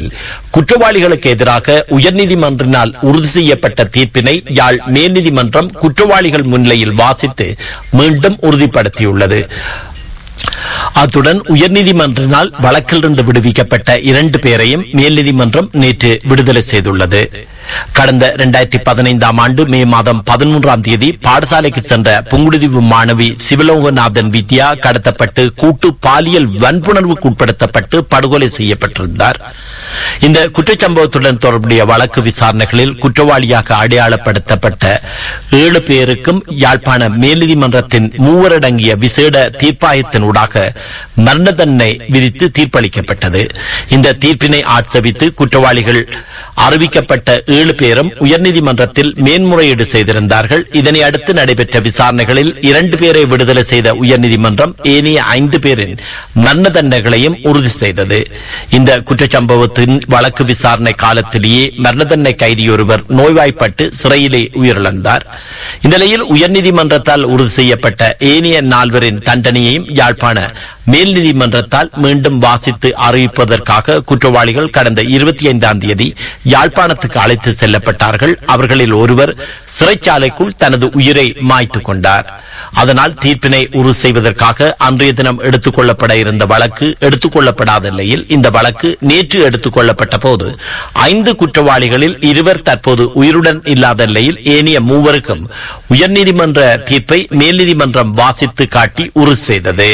வழக்கில் குற்றவாளிகளுக்கு எதிராக உயர்நீதிமன்றினால் உறுதி செய்யப்பட்ட தீர்ப்பினை யாழ் மேல்நீதிமன்றம் குற்றவாளிகள் முன்னிலையில் வாசித்து மீண்டும் உறுதிப்படுத்தியுள்ளது அத்துடன் உயர்நீதிமன்றினால் வழக்கிலிருந்து விடுவிக்கப்பட்ட இரண்டு பேரையும் மேல்நீதிமன்றம் நேற்று விடுதலை செய்துள்ளது கடந்த இரண்டாயிரத்தி பதினைந்தாம் ஆண்டு மே மாதம் பதிமூன்றாம் தேதி பாடசாலைக்கு சென்ற புங்குடுதீவு மாணவி சிவலோகநாதன் வித்யா கடத்தப்பட்டு கூட்டு பாலியல் வன்புணர்வுக்கு உட்படுத்தப்பட்டு படுகொலை செய்யப்பட்டிருந்தார் இந்த குற்றச்சம்பவத்துடன் தொடர்புடைய வழக்கு விசாரணைகளில் குற்றவாளியாக அடையாளப்படுத்தப்பட்ட ஏழு பேருக்கும் யாழ்ப்பாண மேல்நீதிமன்றத்தின் மூவரடங்கிய விசேட தீர்ப்பாயத்தினூடாக மரண தண்டனை விதித்து தீர்ப்பளிக்கப்பட்டது இந்த தீர்ப்பினை ஆட்சேபித்து குற்றவாளிகள் அறிவிக்கப்பட்ட ஏழு பேரும் உயர்நீதிமன்றத்தில் மேன்முறையீடு செய்திருந்தார்கள் இதனை அடுத்து நடைபெற்ற விசாரணைகளில் இரண்டு பேரை விடுதலை செய்த உயர்நீதிமன்றம் ஏனைய ஐந்து பேரின் மரண தண்டனைகளையும் உறுதி செய்தது இந்த குற்றச்சம்பவத்தின் வழக்கு விசாரணை காலத்திலேயே மரண தண்டனை கைதியொருவர் நோய்வாய்ப்பட்டு சிறையிலே உயிரிழந்தார் இந்த நிலையில் உயர்நீதிமன்றத்தால் உறுதி செய்யப்பட்ட ஏனைய நால்வரின் தண்டனையையும் யாழ்ப்பாண மேல் நீதிமன்றத்தால் மீண்டும் வாசித்து அறிவிப்பதற்காக குற்றவாளிகள் கடந்த இருபத்தி ஐந்தாம் தேதி யாழ்ப்பாணத்துக்கு அழைத்து செல்லப்பட்டார்கள் அவர்களில் ஒருவர் சிறைச்சாலைக்குள் தனது உயிரை மாய்த்துக் கொண்டார் அதனால் தீர்ப்பினை உறுதி செய்வதற்காக அன்றைய தினம் எடுத்துக் கொள்ளப்பட இருந்த வழக்கு எடுத்துக் கொள்ளப்படாத நிலையில் இந்த வழக்கு நேற்று எடுத்துக் கொள்ளப்பட்ட போது ஐந்து குற்றவாளிகளில் இருவர் தற்போது உயிருடன் இல்லாத நிலையில் ஏனைய மூவருக்கும் உயர்நீதிமன்ற தீர்ப்பை மேல்நீதிமன்றம் வாசித்து காட்டி உறுதி செய்தது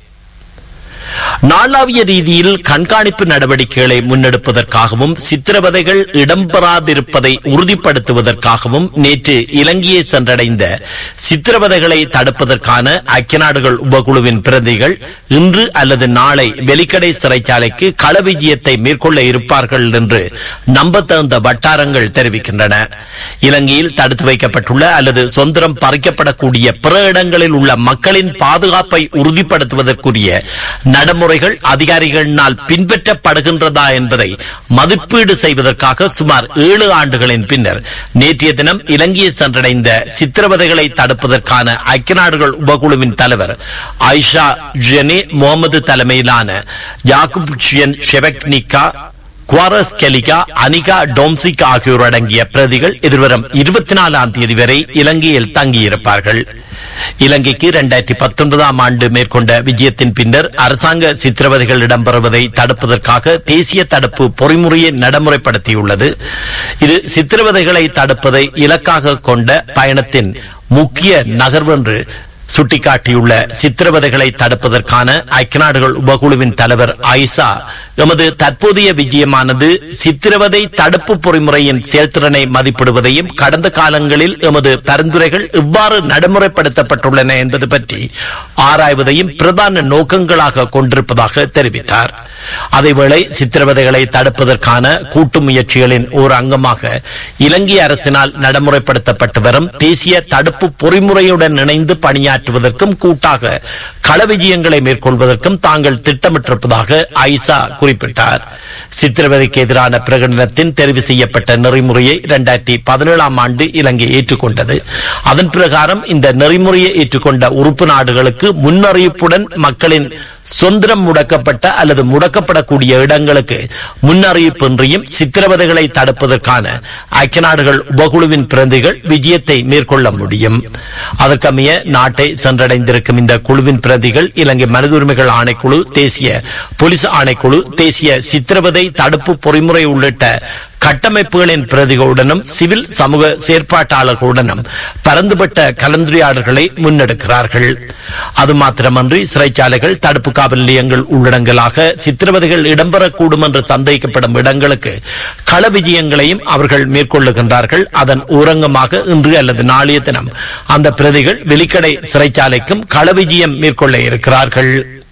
நாளாவிய ரீதியில் கண்காணிப்பு நடவடிக்கைகளை முன்னெடுப்பதற்காகவும் சித்திரவதைகள் இடம்பெறாதிருப்பதை உறுதிப்படுத்துவதற்காகவும் நேற்று இலங்கையை சென்றடைந்த சித்திரவதைகளை தடுப்பதற்கான ஐக்கிய நாடுகள் உபகுழுவின் பிரதிகள் இன்று அல்லது நாளை வெலிக்கடை சிறைச்சாலைக்கு கள விஜயத்தை மேற்கொள்ள இருப்பார்கள் என்று நம்பத்தகுந்த வட்டாரங்கள் தெரிவிக்கின்றன இலங்கையில் தடுத்து வைக்கப்பட்டுள்ள அல்லது சொந்தரம் பறிக்கப்படக்கூடிய பிற இடங்களில் உள்ள மக்களின் பாதுகாப்பை உறுதிப்படுத்துவதற்குரிய நடைமுறைகள் அதிகாரிகளினால் பின்பற்றப்படுகின்றதா என்பதை மதிப்பீடு செய்வதற்காக சுமார் ஏழு ஆண்டுகளின் பின்னர் நேற்றைய தினம் இலங்கையை சென்றடைந்த சித்திரவதைகளை தடுப்பதற்கான ஐக்கிய நாடுகள் உபகுழுவின் தலைவர் ஐஷா ஜெனே முகமது தலைமையிலான யாக்குப்சியன் ஷெவக்னிகா குவாரஸ் கெலிகா அனிகா டோம்சிக் ஆகியோர் அடங்கிய பிரதிகள் எதிர்வரும் இருபத்தி நாலாம் தேதி வரை இலங்கையில் தங்கியிருப்பார்கள் இலங்கைக்கு இரண்டாயிரத்தி பத்தொன்பதாம் ஆண்டு மேற்கொண்ட விஜயத்தின் பின்னர் அரசாங்க சித்திரவதைகள் இடம்பெறுவதை தடுப்பதற்காக தேசிய தடுப்பு பொறிமுறையை நடைமுறைப்படுத்தியுள்ளது இது சித்திரவதைகளை தடுப்பதை இலக்காக கொண்ட பயணத்தின் முக்கிய நகர்வு என்று சுட்டிக்காட்டியுள்ள சித்திரவதைகளை தடுப்பதற்கான ஐக்கிய நாடுகள் உபகுழுவின் தலைவர் ஐசா எமது தற்போதைய விஜயமானது சித்திரவதை தடுப்பு பொறிமுறையின் செயல்திறனை மதிப்பிடுவதையும் கடந்த காலங்களில் எமது பரிந்துரைகள் எவ்வாறு நடைமுறைப்படுத்தப்பட்டுள்ளன என்பது பற்றி ஆராய்வதையும் பிரதான நோக்கங்களாக கொண்டிருப்பதாக தெரிவித்தார் அதேவேளை சித்திரவதைகளை தடுப்பதற்கான கூட்டு முயற்சிகளின் ஓர் அங்கமாக இலங்கை அரசினால் நடைமுறைப்படுத்தப்பட்டு வரும் தேசிய தடுப்பு பொறிமுறையுடன் இணைந்து பணியாற்றுவதற்கும் கூட்டாக கள விஜயங்களை மேற்கொள்வதற்கும் தாங்கள் திட்டமிட்டிருப்பதாக ஐசா குறிப்பிட்டார் சித்திரவதைக்கு எதிரான பிரகடனத்தின் தெரிவு செய்யப்பட்ட நெறிமுறையை இரண்டாயிரத்தி பதினேழாம் ஆண்டு இலங்கை ஏற்றுக்கொண்டது அதன் பிரகாரம் இந்த நெறிமுறையை ஏற்றுக்கொண்ட உறுப்பு நாடுகளுக்கு முன்னறிவிப்புடன் மக்களின் சொந்தரம் முடக்கப்பட்ட அல்லது முடக்கப்படக்கூடிய இடங்களுக்கு முன்னறிவிப்பின்றியும் சித்திரவதைகளை தடுப்பதற்கான ஐக்கிய நாடுகள் உபகுழுவின் பிரதிகள் விஜயத்தை மேற்கொள்ள முடியும் அதற்கமைய நாட்டை சென்றடைந்திருக்கும் இந்த குழுவின் பிரதிகள் இலங்கை மனித உரிமைகள் ஆணைக்குழு தேசிய போலீஸ் ஆணைக்குழு தேசிய சித்திரவதை தடுப்பு பொறிமுறை உள்ளிட்ட கட்டமைப்புகளின் பிரதிகளுடனும் சிவில் சமூக செயற்பாட்டாளர்களுடனும் பரந்துபட்ட கலந்துரையாடல்களை முன்னெடுக்கிறார்கள் அது மாத்திரமன்றி சிறைச்சாலைகள் தடுப்பு காவல் நிலையங்கள் உள்ளடங்கலாக சித்திரவதைகள் இடம்பெறக்கூடும் என்று சந்தேகிக்கப்படும் இடங்களுக்கு கள விஜயங்களையும் அவர்கள் மேற்கொள்ளுகின்றார்கள் அதன் ஊரங்கமாக இன்று அல்லது நாளைய தினம் அந்த பிரதிகள் வெளிக்கடை சிறைச்சாலைக்கும் கள விஜயம் மேற்கொள்ள இருக்கிறார்கள்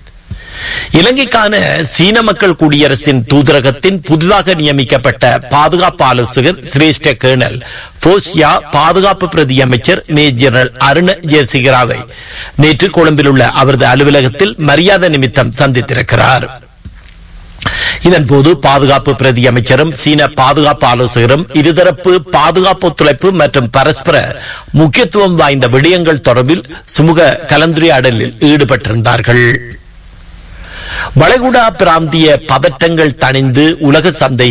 இலங்கைக்கான சீன மக்கள் குடியரசின் தூதரகத்தின் புதிதாக நியமிக்கப்பட்ட பாதுகாப்பு ஆலோசகர் சிரேஷ்ட கேர்னல் போஸ்யா பாதுகாப்பு பிரதி அமைச்சர் மேஜர் அருண ஜெயசிகராவை நேற்று கொழும்பில் உள்ள அவரது அலுவலகத்தில் மரியாதை நிமித்தம் சந்தித்திருக்கிறார் இதன்போது பாதுகாப்பு பிரதி அமைச்சரும் சீன பாதுகாப்பு ஆலோசகரும் இருதரப்பு பாதுகாப்பு ஒத்துழைப்பு மற்றும் பரஸ்பர முக்கியத்துவம் வாய்ந்த விடயங்கள் தொடர்பில் சுமூக கலந்துரையாடலில் ஈடுபட்டிருந்தார்கள் வளைகுடா பிராந்திய பதற்றங்கள் தணிந்து உலக சந்தை